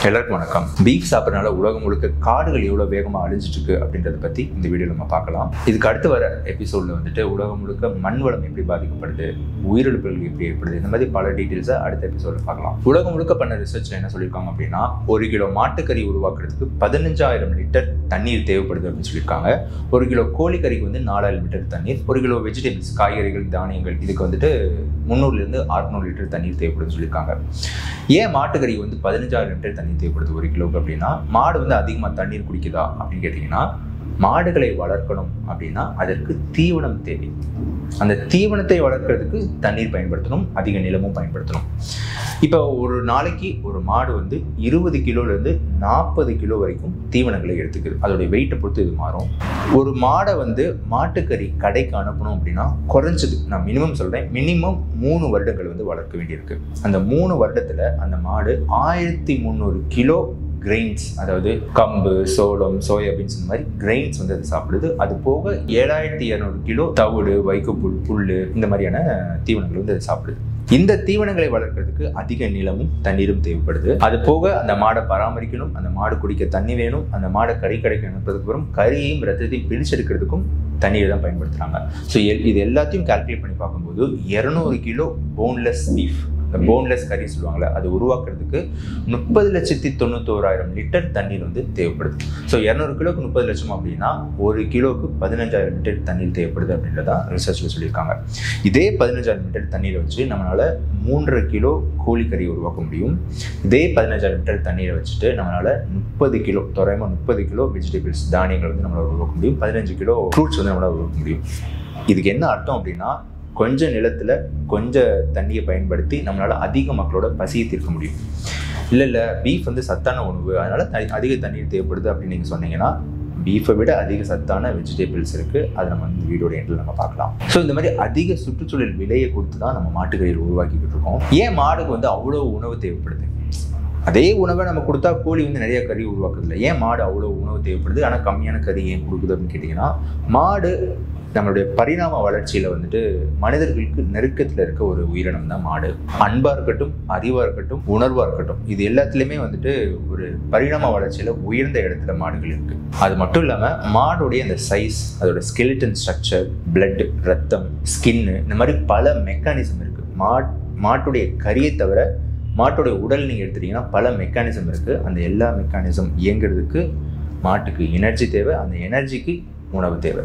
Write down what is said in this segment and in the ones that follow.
எல்லாருக்கும் வணக்கம் பீஃப் சாப்பிட்றதுனால உலகம் முழுக்க காடுகள் எவ்வளோ வேகமாக அழிஞ்சிட்டு இருக்கு அப்படின்றத பற்றி இந்த வீடியோ நம்ம பார்க்கலாம் இதுக்கு அடுத்து வர எபிசோடில் வந்துட்டு உலகம் முழுக்க மண் வளம் எப்படி பாதிக்கப்படுது உயிரிழப்புகள் எப்படி ஏற்படுது இந்த மாதிரி பல டீட்டெயில்ஸை அடுத்த எபிசோடில் பார்க்கலாம் உலகம் முழுக்க பண்ண ரிசர்ச்சில் என்ன சொல்லியிருக்காங்க அப்படின்னா ஒரு கிலோ மாட்டுக்கறி உருவாக்குறதுக்கு பதினஞ்சாயிரம் லிட்டர் தண்ணீர் தேவைப்படுது அப்படின்னு சொல்லியிருக்காங்க ஒரு கிலோ கோழிக்கறிக்கு வந்து நாலாயிரம் லிட்டர் தண்ணீர் ஒரு கிலோ வெஜிடபிள்ஸ் காய்கறிகள் தானியங்கள் இதுக்கு வந்துட்டு முந்நூறுலேருந்து அறுநூறு லிட்டர் தண்ணீர் தேவைப்படுதுன்னு சொல்லியிருக்காங்க ஏன் மாட்டுக்கறி வந்து பதினஞ்சாயிரம் லிட்டர் தண்ணீர் தேவைப்படுது ஒரு கிலோக்கு அப்படின்னா மாடு வந்து அதிகமாக தண்ணீர் குடிக்குதா அப்படின்னு கேட்டிங்கன்னா மாடுகளை வளர்க்கணும் அப்படின்னா அதற்கு தீவனம் தேவை அந்த தீவனத்தை வளர்க்கறதுக்கு தண்ணீர் பயன்படுத்தணும் அதிக நிலமும் பயன்படுத்தணும் இப்போ ஒரு நாளைக்கு ஒரு மாடு வந்து இருபது கிலோலேருந்து நாற்பது கிலோ வரைக்கும் தீவனங்களை எடுத்துக்குது அதோடைய வெயிட்டை பொறுத்து இது மாறும் ஒரு மாடை வந்து மாட்டுக்கறி கடைக்கு அனுப்பணும் அப்படின்னா குறைஞ்சது நான் மினிமம் சொல்கிறேன் மினிமம் மூணு வருடங்கள் வந்து வளர்க்க வேண்டியிருக்கு அந்த மூணு வருடத்தில் அந்த மாடு ஆயிரத்தி முந்நூறு கிலோ கிரெயின்ஸ் அதாவது கம்பு சோளம் சோயாபீன்ஸ் இந்த மாதிரி கிரெயின்ஸ் வந்து அது சாப்பிடுது அது போக ஏழாயிரத்தி இரநூறு கிலோ தவிடு வைக்கப்புல் புல் இந்த மாதிரியான தீவனங்கள் வந்து அது சாப்பிடுது இந்த தீவனங்களை வளர்க்கறதுக்கு அதிக நிலமும் தண்ணீரும் தேவைப்படுது அது போக அந்த மாடை பராமரிக்கணும் அந்த மாடு குடிக்க தண்ணி வேணும் அந்த மாடை கறி கடைக்கு அனுப்புறதுக்கு அப்புறம் கறியையும் ரத்தத்தையும் பிரிச்செடுக்கிறதுக்கும் தண்ணீர் தான் பயன்படுத்துகிறாங்க ஸோ இது எல்லாத்தையும் கால்குலேட் பண்ணி பார்க்கும்போது இரநூறு கிலோ போன்லெஸ் பீஃப் இந்த போன்லெஸ் கறி சொல்லுவாங்கள்ல அது உருவாக்குறதுக்கு முப்பது லட்சத்தி தொண்ணூத்தோராயிரம் லிட்டர் தண்ணீர் வந்து தேவைப்படுது ஸோ இரநூறு கிலோக்கு முப்பது லட்சம் அப்படின்னா ஒரு கிலோக்கு பதினஞ்சாயிரம் லிட்டர் தண்ணீர் தேவைப்படுது அப்படின்றத ரிசர்ச்சில் சொல்லியிருக்காங்க இதே பதினஞ்சாயிரம் லிட்டர் தண்ணீரை வச்சு நம்மளால் மூன்றரை கிலோ கோழிக்கறி உருவாக்க முடியும் இதே பதினஞ்சாயிரம் லிட்டர் தண்ணீரை வச்சுட்டு நம்மளால் முப்பது கிலோ தோராயமாக முப்பது கிலோ வெஜிடபிள்ஸ் தானியங்கள் வந்து நம்மளால் உருவாக்க முடியும் பதினஞ்சு கிலோ ஃப்ரூட்ஸ் வந்து நம்மளால் உருவாக்க முடியும் இதுக்கு என்ன அர்த்தம் அப்படின்னா கொஞ்ச நிலத்தில் கொஞ்சம் தண்ணியை பயன்படுத்தி நம்மளால் அதிக மக்களோட பசியை தீர்க்க முடியும் இல்லை இல்லை பீஃப் வந்து சத்தான உணவு அதனால் த அதிக தண்ணீர் தேவைப்படுது அப்படின்னு நீங்கள் சொன்னீங்கன்னா பீஃபை விட அதிக சத்தான வெஜிடபிள்ஸ் இருக்குது அதை நம்ம வந்து வீடியோட எண்டில் நம்ம பார்க்கலாம் ஸோ இந்த மாதிரி அதிக சுற்றுச்சூழல் விலையை கொடுத்து தான் நம்ம மாட்டுக்கறியில் உருவாக்கிக்கிட்டு இருக்கோம் ஏன் மாடுக்கு வந்து அவ்வளோ உணவு தேவைப்படுது அதே உணவை நம்ம கொடுத்தா கோழி வந்து நிறைய கறி உருவாக்குறதில்ல ஏன் மாடு அவ்வளோ உணவு தேவைப்படுது ஆனால் கம்மியான கறி ஏன் கொடுக்குது அப்படின்னு கேட்டிங்கன்னா மாடு நம்மளுடைய பரிணாம வளர்ச்சியில் வந்துட்டு மனிதர்களுக்கு நெருக்கத்தில் இருக்க ஒரு உயிரினம் தான் மாடு அன்பாக இருக்கட்டும் அறிவாக இருக்கட்டும் உணர்வாக இருக்கட்டும் இது எல்லாத்துலேயுமே வந்துட்டு ஒரு பரிணாம வளர்ச்சியில் உயர்ந்த இடத்துல மாடுகள் இருக்குது அது மட்டும் இல்லாமல் மாடுடைய அந்த சைஸ் அதோட ஸ்கெலிட்டன் ஸ்ட்ரக்சர் பிளட் ரத்தம் ஸ்கின்னு இந்த மாதிரி பல மெக்கானிசம் இருக்குது மாட் மாட்டுடைய கறியை தவிர மாட்டோடைய உடல் நீங்கள் எடுத்துட்டீங்கன்னா பல மெக்கானிசம் இருக்குது அந்த எல்லா மெக்கானிசம் இயங்குறதுக்கு மாட்டுக்கு எனர்ஜி தேவை அந்த எனர்ஜிக்கு உணவு தேவை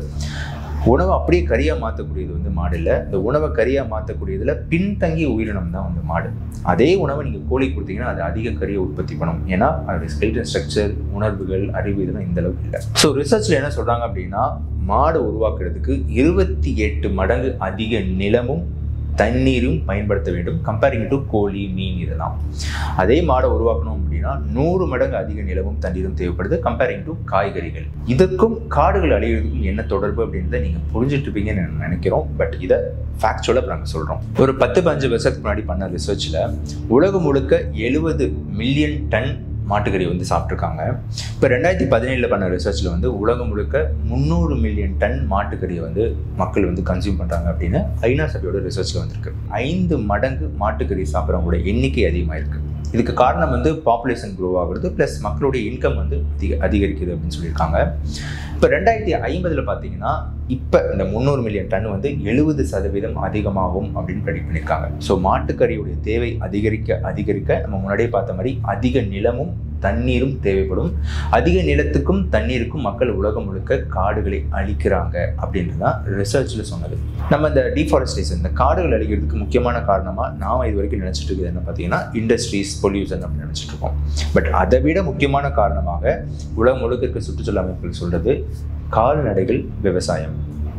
உணவை அப்படியே கறியாக மாற்றக்கூடியது வந்து மாடு இல்லை இந்த உணவை கறியாக மாற்றக்கூடியதில் பின்தங்கிய உயிரினம் தான் வந்து மாடு அதே உணவை நீங்கள் கோழி கொடுத்தீங்கன்னா அது அதிக கறியை உற்பத்தி பண்ணும் ஏன்னா அதோடைய ஸ்கெல்டன் ஸ்ட்ரக்சர் உணர்வுகள் அறிவு இதெல்லாம் இந்த அளவுக்கு இல்லை ஸோ ரிசர்ச்சில் என்ன சொல்கிறாங்க அப்படின்னா மாடு உருவாக்குறதுக்கு இருபத்தி எட்டு மடங்கு அதிக நிலமும் தண்ணீரும் பயன்படுத்த வேண்டும் கம்பேரிங் டு கோழி மீன் இதெல்லாம் அதே மாடை உருவாக்கணும் அப்படின்னா நூறு மடங்கு அதிக நிலவும் தண்ணீரும் தேவைப்படுது கம்பேரிங் டு காய்கறிகள் இதற்கும் காடுகள் அழியிறதுக்கும் என்ன தொடர்பு அப்படின்றத நீங்கள் புரிஞ்சுட்டு இருப்பீங்கன்னு நான் நினைக்கிறோம் பட் இதை ஃபேக்சுவலாக இப்போ நாங்கள் சொல்கிறோம் ஒரு பத்து பஞ்சு வருஷத்துக்கு முன்னாடி பண்ண ரிசர்ச்சில் உலகம் முழுக்க எழுபது மில்லியன் டன் மாட்டுக்கறி வந்து சாப்பிட்ருக்காங்க இப்போ ரெண்டாயிரத்தி பதினேழில் பண்ண ரிசர்ச்சில் வந்து உலகம் முழுக்க முந்நூறு மில்லியன் டன் மாட்டுக்கறியை வந்து மக்கள் வந்து கன்சியூம் பண்ணுறாங்க அப்படின்னு ஐநா சபையோட ரிசர்ச்சில் வந்திருக்கு ஐந்து மடங்கு மாட்டுக்கறி சாப்பிட்றவங்களோட எண்ணிக்கை அதிகமாக இருக்குது இதுக்கு காரணம் வந்து பாப்புலேஷன் க்ரோ ஆகுறது ப்ளஸ் மக்களுடைய இன்கம் வந்து அதிக அதிகரிக்குது அப்படின்னு சொல்லியிருக்காங்க இப்போ ரெண்டாயிரத்தி ஐம்பதில் பார்த்தீங்கன்னா இப்போ இந்த முந்நூறு மில்லியன் டன் வந்து எழுபது சதவீதம் அதிகமாகும் அப்படின்னு ப்ரெடிக்ட் பண்ணியிருக்காங்க ஸோ மாட்டுக்கறியுடைய தேவை அதிகரிக்க அதிகரிக்க நம்ம முன்னாடியே பார்த்த மாதிரி அதிக நிலமும் தண்ணீரும் தேவைப்படும் அதிக நிலத்துக்கும் தண்ணீருக்கும் மக்கள் உலகம் முழுக்க காடுகளை அழிக்கிறாங்க அப்படின்றது தான் ரிசர்ச்சில் சொன்னது நம்ம இந்த டிஃபாரஸ்டேஷன் இந்த காடுகள் அழிக்கிறதுக்கு முக்கியமான காரணமாக நாம் இது வரைக்கும் நினச்சிட்டு இருக்குது என்ன பார்த்தீங்கன்னா இண்டஸ்ட்ரீஸ் பொல்யூஷன் அப்படின்னு நினச்சிட்டு இருக்கோம் பட் அதை விட முக்கியமான காரணமாக உலகம் முழுக்க இருக்க சுற்றுச்சூழல் அமைப்புகள் சொல்கிறது கால்நடைகள் விவசாயம்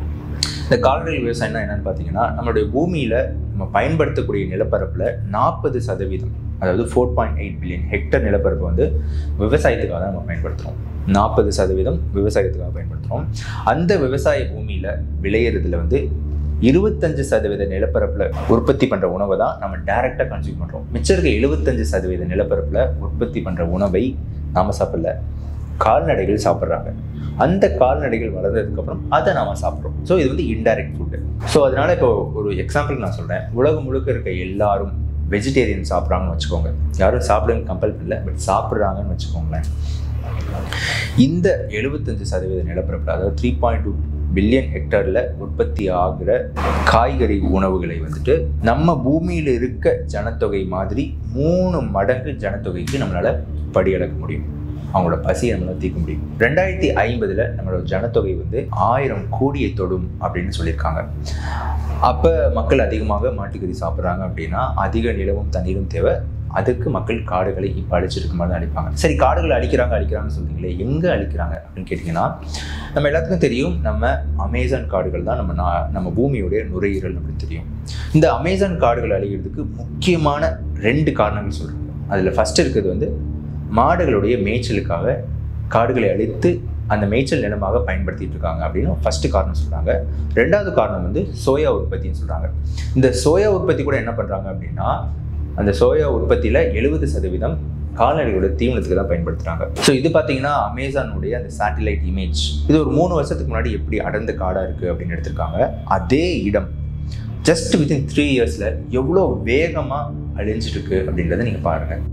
இந்த கால்நடை விவசாயம்னா என்னன்னு பார்த்தீங்கன்னா நம்மளுடைய பூமியில் நம்ம பயன்படுத்தக்கூடிய நிலப்பரப்பில் நாற்பது சதவீதம் அதாவது four point eight billion hectare நிலப்பரப்பு வந்து விவசாயத்துக்காக தான் நம்ம பயன்படுத்துகிறோம் நாற்பது சதவீதம் விவசாயத்துக்காக பயன்படுத்துகிறோம் அந்த விவசாய பூமியில் விளையிறதுல வந்து இருபத்தஞ்சு சதவீத நிலப்பரப்பில் உற்பத்தி பண்ணுற உணவை தான் நம்ம டைரெக்டாக கன்சியூம் பண்ணுறோம் மிச்சம் இருக்க எழுபத்தஞ்சு சதவீத நிலப்பரப்பில் உற்பத்தி பண்ணுற உணவை நாம் சாப்பிடல கால்நடைகள் சாப்பிட்றாங்க அந்த கால்நடைகள் வளர்ந்ததுக்கப்புறம் அதை நாம சாப்பிட்றோம் ஸோ இது வந்து இன்டைரக்ட் ஃபுட்டு ஸோ அதனால இப்போ ஒரு எக்ஸாம்பிள் நான் சொல்கிறேன் உலகம் முழுக்க இருக்க எல்லாரும் வெஜிடேரியன் சாப்பிட்றாங்கன்னு வச்சுக்கோங்க யாரும் சாப்பிடுங்க கம்பல் பண்ணல பட் சாப்பிட்றாங்கன்னு வச்சுக்கோங்களேன் இந்த எழுபத்தஞ்சு சதவீத நிலப்பரப்பில் அதாவது த்ரீ பாயிண்ட் டூ பில்லியன் ஹெக்டரில் உற்பத்தி ஆகிற காய்கறி உணவுகளை வந்துட்டு நம்ம பூமியில் இருக்க ஜனத்தொகை மாதிரி மூணு மடங்கு ஜனத்தொகைக்கு நம்மளால் படியளக்க முடியும் அவங்களோட பசியை நம்மளால் தீர்க்க முடியும் ரெண்டாயிரத்தி ஐம்பதில் நம்மளோட ஜனத்தொகை வந்து ஆயிரம் கோடியை தொடும் அப்படின்னு சொல்லியிருக்காங்க அப்போ மக்கள் அதிகமாக மாட்டுக்கறி சாப்பிட்றாங்க அப்படின்னா அதிக நிலவும் தண்ணீரும் தேவை அதுக்கு மக்கள் காடுகளை இப்போ அழிச்சிருக்க மாதிரி தான் அழிப்பாங்க சரி காடுகளை அழிக்கிறாங்க அழிக்கிறாங்கன்னு சொல்றீங்களே எங்கே அழிக்கிறாங்க அப்படின்னு கேட்டிங்கன்னா நம்ம எல்லாத்துக்கும் தெரியும் நம்ம அமேசான் காடுகள் தான் நம்ம நா- நம்ம பூமியுடைய நுரையீரல் அப்படின்னு தெரியும் இந்த அமேசான் காடுகள் அழிகிறதுக்கு முக்கியமான ரெண்டு காரணங்கள் சொல்கிறாங்க அதில் ஃபர்ஸ்ட் இருக்கிறது வந்து மாடுகளுடைய மேய்ச்சலுக்காக காடுகளை அழித்து அந்த மேய்ச்சல் நிலமாக பயன்படுத்திட்டு இருக்காங்க அப்படின்னு ஃபர்ஸ்ட் காரணம் சொல்றாங்க ரெண்டாவது காரணம் வந்து சோயா உற்பத்தின்னு சொல்றாங்க இந்த சோயா உற்பத்தி கூட என்ன பண்றாங்க அப்படின்னா அந்த சோயா உற்பத்தியில எழுபது சதவீதம் கால்நடைகளோட தீவனத்துக்கு தான் பயன்படுத்துறாங்க ஸோ இது பார்த்தீங்கன்னா அமேசானுடைய அந்த சேட்டிலைட் இமேஜ் இது ஒரு மூணு வருஷத்துக்கு முன்னாடி எப்படி அடர்ந்த காடாக இருக்குது அப்படின்னு எடுத்திருக்காங்க அதே இடம் ஜஸ்ட் வித்தின் த்ரீ இயர்ஸில் எவ்வளோ வேகமாக அழிஞ்சிட்டு இருக்கு அப்படின்றத நீங்கள் பாருங்கள்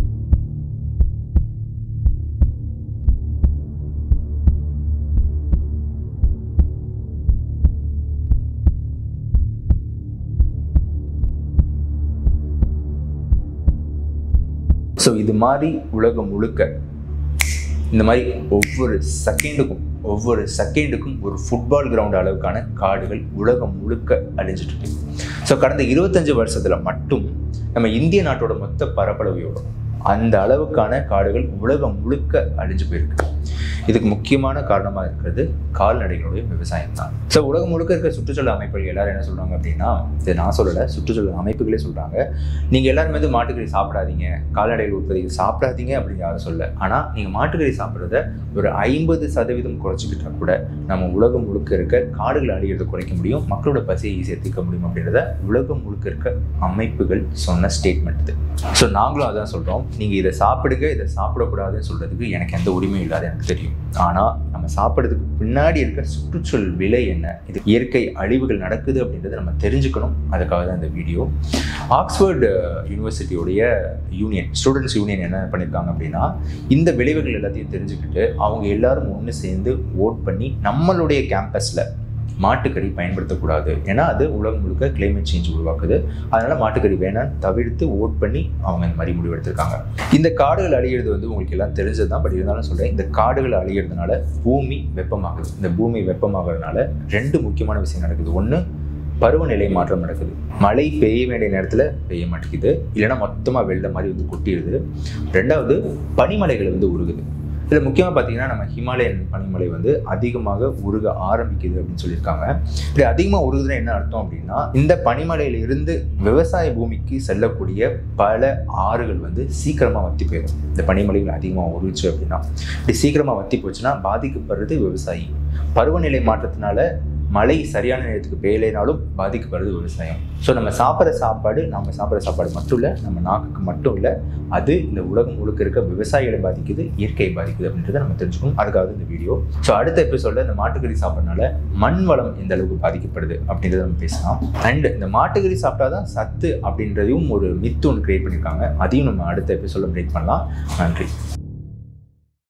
ஸோ இது மாதிரி உலகம் முழுக்க இந்த மாதிரி ஒவ்வொரு செகண்டுக்கும் ஒவ்வொரு செகண்டுக்கும் ஒரு ஃபுட்பால் கிரவுண்ட் அளவுக்கான காடுகள் உலகம் முழுக்க அழிஞ்சிட்டு இருக்கு ஸோ கடந்த இருபத்தஞ்சு வருஷத்துல மட்டும் நம்ம இந்திய நாட்டோட மொத்த பரப்பளவையோட அந்த அளவுக்கான காடுகள் உலகம் முழுக்க அழிஞ்சு போயிருக்கு இதுக்கு முக்கியமான காரணமாக இருக்கிறது கால்நடைகளுடைய விவசாயம் தான் ஸோ உலகம் முழுக்க இருக்க சுற்றுச்சூழல் அமைப்புகள் எல்லாரும் என்ன சொல்றாங்க அப்படின்னா இது நான் சொல்லலை சுற்றுச்சூழல் அமைப்புகளே சொல்றாங்க நீங்கள் எல்லாருமே வந்து மாட்டுக்கறி சாப்பிடாதீங்க கால்நடைகள் உற்பத்தி சாப்பிடாதீங்க அப்படின்னு யாரும் சொல்ல ஆனால் நீங்கள் மாட்டுக்கறி சாப்பிட்றத ஒரு ஐம்பது சதவீதம் குறைச்சிக்கிட்டா கூட நம்ம உலகம் முழுக்க இருக்க காடுகள் அழிகிறத குறைக்க முடியும் மக்களோட பசியை ஈஸியாக தீர்க்க முடியும் அப்படின்றத உலகம் முழுக்க இருக்க அமைப்புகள் சொன்ன ஸ்டேட்மெண்ட் இது ஸோ நாங்களும் அதான் சொல்கிறோம் நீங்கள் இதை சாப்பிடுங்க இதை சாப்பிடக்கூடாதுன்னு சொல்கிறதுக்கு எனக்கு எந்த உரிமையும் இல்லாத எனக்கு தெரியும் ஆனால் நம்ம சாப்பிட்றதுக்கு பின்னாடி இருக்க சுற்றுச்சூழல் விலை என்ன இது இயற்கை அழிவுகள் நடக்குது அப்படின்றத நம்ம தெரிஞ்சுக்கணும் அதுக்காக தான் இந்த வீடியோ ஆக்ஸ்ஃபோர்டு யூனிவர்சிட்டியோடைய யூனியன் ஸ்டூடெண்ட்ஸ் யூனியன் என்ன பண்ணியிருக்காங்க அப்படின்னா இந்த விளைவுகள் எல்லாத்தையும் தெரிஞ்சுக்கிட்டு அவங்க எல்லாரும் ஒன்று சேர்ந்து ஓட் பண்ணி நம்மளுடைய கேம்பஸில் மாட்டுக்கறி பயன்படுத்தக்கூடாது ஏன்னா அது உலகம் முழுக்க கிளைமேட் சேஞ்ச் உருவாக்குது அதனால மாட்டுக்கறி வேணாம்னு தவிர்த்து ஓட் பண்ணி அவங்க இந்த மாதிரி முடிவெடுத்திருக்காங்க இந்த காடுகள் அழியிறது வந்து உங்களுக்கு எல்லாம் தெரிஞ்சது தான் பட் இருந்தாலும் சொல்றேன் இந்த காடுகள் அழியிறதுனால பூமி வெப்பமாகுது இந்த பூமி வெப்பமாகறதுனால ரெண்டு முக்கியமான விஷயம் நடக்குது ஒன்று பருவநிலை மாற்றம் நடக்குது மழை பெய்ய வேண்டிய நேரத்தில் பெய்ய மாட்டேங்குது இல்லைன்னா மொத்தமாக வெள்ளம் மாதிரி வந்து கொட்டிடுது ரெண்டாவது பனிமலைகள் வந்து உருகுது இதில் முக்கியமாக பார்த்தீங்கன்னா நம்ம ஹிமாலயன் பனிமலை வந்து அதிகமாக உருக ஆரம்பிக்குது அப்படின்னு சொல்லியிருக்காங்க இப்படி அதிகமாக உருகுதுன்னா என்ன அர்த்தம் அப்படின்னா இந்த பனிமலையில இருந்து விவசாய பூமிக்கு செல்லக்கூடிய பல ஆறுகள் வந்து சீக்கிரமாக வத்தி போயிடும் இந்த பனிமலைகள் அதிகமாக உருகுச்சு அப்படின்னா இப்படி சீக்கிரமாக வத்தி போச்சுன்னா பாதிக்கப்படுறது விவசாயி பருவநிலை மாற்றத்தினால மழை சரியான நேரத்துக்கு பெய்யலைனாலும் பாதிக்கப்படுறது விவசாயம் ஸோ நம்ம சாப்பிட்ற சாப்பாடு நம்ம சாப்பிட்ற சாப்பாடு மட்டும் இல்லை நம்ம நாக்குக்கு மட்டும் இல்லை அது இந்த உலகம் முழுக்க இருக்க விவசாயிகளை பாதிக்குது இயற்கையை பாதிக்குது அப்படின்றத நம்ம தெரிஞ்சுக்கணும் அதுக்காக இந்த வீடியோ ஸோ அடுத்த எபிசோடில் இந்த மாட்டுக்கறி சாப்பிட்றதுனால மண் வளம் எந்த அளவுக்கு பாதிக்கப்படுது அப்படின்றத நம்ம பேசலாம் அண்ட் இந்த மாட்டுக்கறி சாப்பிட்டாதான் சத்து அப்படின்றதையும் ஒரு மித்து ஒன்று கிரியேட் பண்ணியிருக்காங்க அதையும் நம்ம அடுத்த எபிசோடில் பிரேக் பண்ணலாம் நன்றி